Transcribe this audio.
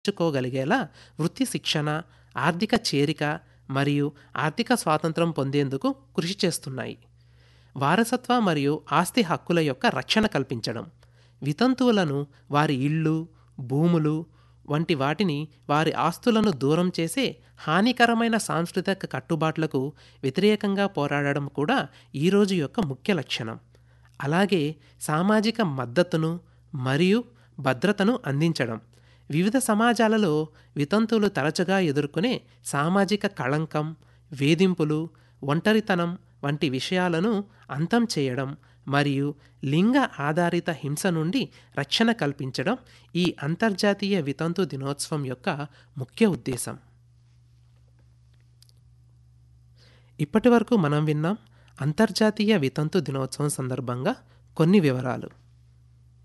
నేర్చుకోగలిగేలా వృత్తి శిక్షణ, ఆర్థిక చేరిక మరియు ఆర్థిక స్వాతంత్ర్యం పొందేందుకు కృషి చేస్తున్నాయి. వారసత్వ మరియు ఆస్తి హక్కుల యొక్క రక్షణ కల్పించడం. వితంతువులను వారి ఇళ్ళు, భూములు వంటి వాటిని వారి ఆస్తులను దూరం చేసే హానికరమైన సాంస్కృతిక కట్టుబాట్లకు వ్యతిరేకంగా పోరాడడం కూడా ఈ రోజు యొక్క ముఖ్య లక్షణం. అలాగే సామాజిక మద్దతును మరియు భద్రతను అందించడం. వివిధ సమాజాలలో వితంతువులు తరచుగా ఎదుర్కొనే సామాజిక కళంకం, వేధింపులు, ఒంటరితనం వంటి విషయాలను అంతం చేయడం మరియు లింగ ఆధారిత హింస నుండి రక్షణ కల్పించడం ఈ అంతర్జాతీయ వితంతు దినోత్సవం యొక్క ముఖ్య ఉద్దేశం. ఇప్పటివరకు మనం విన్నాం అంతర్జాతీయ వితంతు దినోత్సవం సందర్భంగా కొన్ని వివరాలు.